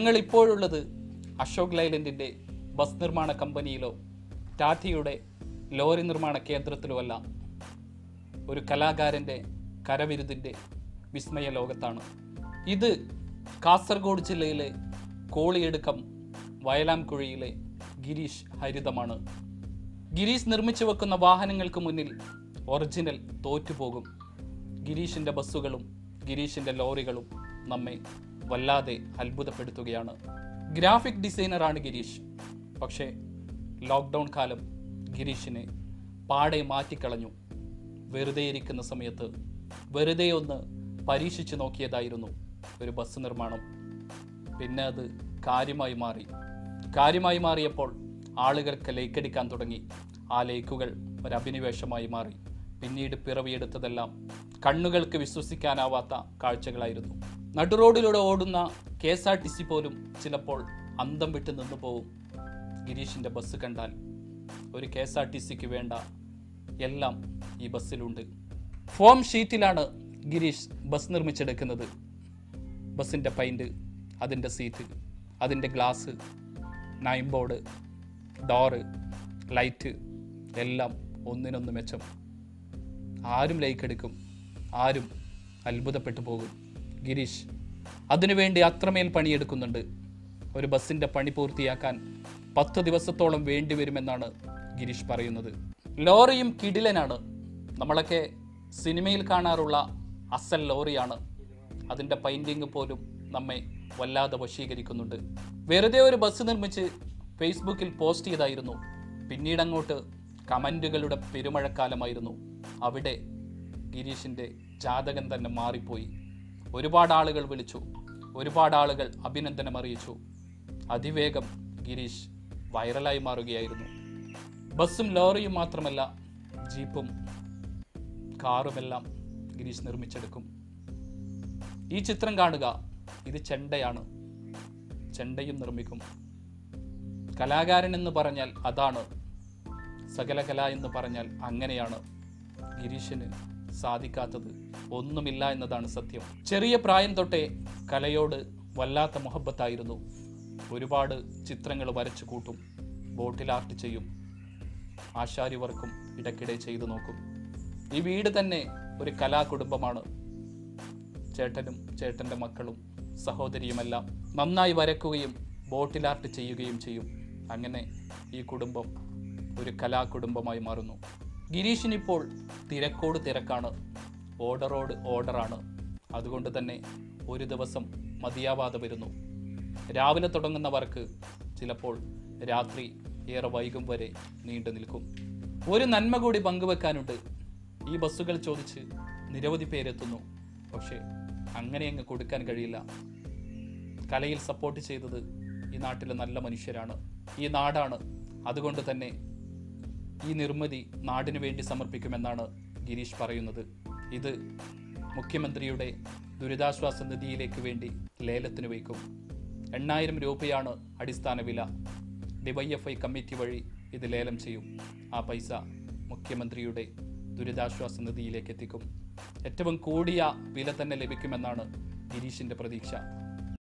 ഞങ്ങൾ ഇപ്പോഴുള്ളത് അശോക് ലൈലൻഡിൻ്റെ ബസ് നിർമ്മാണ കമ്പനിയിലോ ടാറ്റയുടെ ലോറി നിർമ്മാണ കേന്ദ്രത്തിലോ അല്ല ഒരു കലാകാരൻ്റെ കരവിരുതിൻ്റെ വിസ്മയ ലോകത്താണ് ഇത് കാസർഗോഡ് ജില്ലയിലെ കോളിയെടുക്കം വയലാംകുഴിയിലെ ഗിരീഷ് ഹരിതമാണ് ഗിരീഷ് നിർമ്മിച്ചു വെക്കുന്ന വാഹനങ്ങൾക്ക് മുന്നിൽ ഒറിജിനൽ തോറ്റുപോകും ഗിരീഷിൻ്റെ ബസ്സുകളും ഗിരീഷിൻ്റെ ലോറികളും നമ്മെ വല്ലാതെ അത്ഭുതപ്പെടുത്തുകയാണ് ഗ്രാഫിക് ഡിസൈനറാണ് ഗിരീഷ് പക്ഷേ ലോക്ക്ഡൗൺ കാലം ഗിരീഷിനെ പാടെ മാറ്റിക്കളഞ്ഞു വെറുതെ ഇരിക്കുന്ന സമയത്ത് വെറുതെ ഒന്ന് പരീക്ഷിച്ച് നോക്കിയതായിരുന്നു ഒരു ബസ് നിർമ്മാണം പിന്നെ അത് കാര്യമായി മാറി കാര്യമായി മാറിയപ്പോൾ ആളുകൾക്ക് ലൈക്കടിക്കാൻ തുടങ്ങി ആ ലൈക്കുകൾ ഒരു അഭിനിവേശമായി മാറി പിന്നീട് പിറവിയെടുത്തതെല്ലാം കണ്ണുകൾക്ക് വിശ്വസിക്കാനാവാത്ത കാഴ്ചകളായിരുന്നു നടുറോഡിലൂടെ ഓടുന്ന K S R T C പോലും ചിലപ്പോൾ അന്തം വിട്ട് നിന്നു പോവും ഗിരീഷിൻ്റെ ബസ് കണ്ടാൽ ഒരു കെ എസ് ആർ ടി സിക്ക് വേണ്ട എല്ലാം ഈ ബസ്സിലുണ്ട് ഫോം ഷീറ്റിലാണ് ഗിരീഷ് ബസ് നിർമ്മിച്ചെടുക്കുന്നത് ബസ്സിൻ്റെ പൈൻറ്റ് അതിൻ്റെ സീറ്റ് അതിൻ്റെ glass name board door light എല്ലാം ഒന്നിനൊന്ന് മെച്ചം ആരും ലൈക്ക് എടുക്കും ആരും അത്ഭുതപ്പെട്ടു പോകും ഗിരീഷ് അതിനുവേണ്ടി അത്രമേൽ പണിയെടുക്കുന്നുണ്ട് ഒരു ബസ്സിൻ്റെ പണി പൂർത്തിയാക്കാൻ പത്ത് ദിവസത്തോളം വേണ്ടിവരുമെന്നാണ് ഗിരീഷ് പറയുന്നത് ലോറിയും കിടിലനാണ് നമ്മളൊക്കെ സിനിമയിൽ കാണാറുള്ള അസൽ ലോറിയാണ് അതിൻ്റെ പൈൻറ്റിങ് പോലും നമ്മെ വല്ലാതെ വശീകരിക്കുന്നുണ്ട് വെറുതെ ഒരു ബസ് നിർമ്മിച്ച് ഫേസ്ബുക്കിൽ പോസ്റ്റ് ചെയ്തായിരുന്നു പിന്നീട് അങ്ങോട്ട് കമൻറ്റുകളുടെ പെരുമഴക്കാലമായിരുന്നു അവിടെ ഗിരീഷിൻ്റെ ജാതകം തന്നെ മാറിപ്പോയി ഒരുപാട് ആളുകൾ വിളിച്ചു ഒരുപാട് ആളുകൾ അഭിനന്ദനം അറിയിച്ചു അതിവേഗം ഗിരീഷ് വൈറലായി മാറുകയായിരുന്നു ബസ്സും ലോറിയും മാത്രമല്ല ജീപ്പും കാറുമെല്ലാം ഗിരീഷ് നിർമ്മിച്ചെടുക്കും ഈ ചിത്രം കാണുക ഇത് ചെണ്ടയാണ് ചെണ്ടയും നിർമ്മിക്കും കലാകാരൻ എന്ന് പറഞ്ഞാൽ അതാണ് സകല കല എന്ന് പറഞ്ഞാൽ അങ്ങനെയാണ് ഗിരീഷിന് സാധിക്കാത്തത് ഒന്നുമില്ല എന്നതാണ് സത്യം ചെറിയ പ്രായം തൊട്ടേ കലയോട് വല്ലാത്ത മുഹബത്തായിരുന്നു ഒരുപാട് ചിത്രങ്ങൾ വരച്ചു കൂട്ടും ബോട്ടിൽ ആർട്ട് ചെയ്യും ആശാരി വർക്കും ഇടയ്ക്കിടെ ചെയ്തു നോക്കും ഈ വീട് തന്നെ ഒരു കലാകുടുംബമാണ് ചേട്ടനും ചേട്ടൻ്റെ മക്കളും സഹോദരിയുമെല്ലാം നന്നായി വരക്കുകയും ബോട്ടിൽ ആർട്ട് ചെയ്യുകയും ചെയ്യും അങ്ങനെ ഈ കുടുംബം ഒരു കലാകുടുംബമായി മാറുന്നു ഗിരീഷിനിപ്പോൾ തിരക്കോട് തിരക്കാണ് ഓർഡറോട് ഓർഡറാണ് അതുകൊണ്ട് തന്നെ ഒരു ദിവസം മതിയാവാതെ വരുന്നു രാവിലെ തുടങ്ങുന്ന വർക്ക് ചിലപ്പോൾ രാത്രി ഏറെ വൈകും വരെ നീണ്ടു നിൽക്കും ഒരു നന്മ കൂടി പങ്കുവെക്കാനുണ്ട് ഈ ബസ്സുകൾ ചോദിച്ച് നിരവധി പേരെത്തുന്നു പക്ഷേ അങ്ങനെ അങ്ങ് കൊടുക്കാൻ കഴിയില്ല കലയിൽ സപ്പോർട്ട് ചെയ്തത് ഈ നാട്ടിലെ നല്ല മനുഷ്യരാണ് ഈ നാടാണ് അതുകൊണ്ട് തന്നെ ഈ നിർമ്മിതി നാടിനു വേണ്ടി സമർപ്പിക്കുമെന്നാണ് ഗിരീഷ് പറയുന്നത് ഇത് മുഖ്യമന്ത്രിയുടെ ദുരിതാശ്വാസ നിധിയിലേക്ക് വേണ്ടി ലേലത്തിന് വയ്ക്കും എണ്ണായിരം രൂപയാണ് അടിസ്ഥാന വില ഡിവൈഎഫ്ഐ കമ്മിറ്റി വഴി ഇത് ലേലം ചെയ്യും ആ പൈസ മുഖ്യമന്ത്രിയുടെ ദുരിതാശ്വാസ നിധിയിലേക്ക് എത്തിക്കും ഏറ്റവും കൂടിയ വില തന്നെ ലഭിക്കുമെന്നാണ് ഗിരീഷിൻ്റെ പ്രതീക്ഷ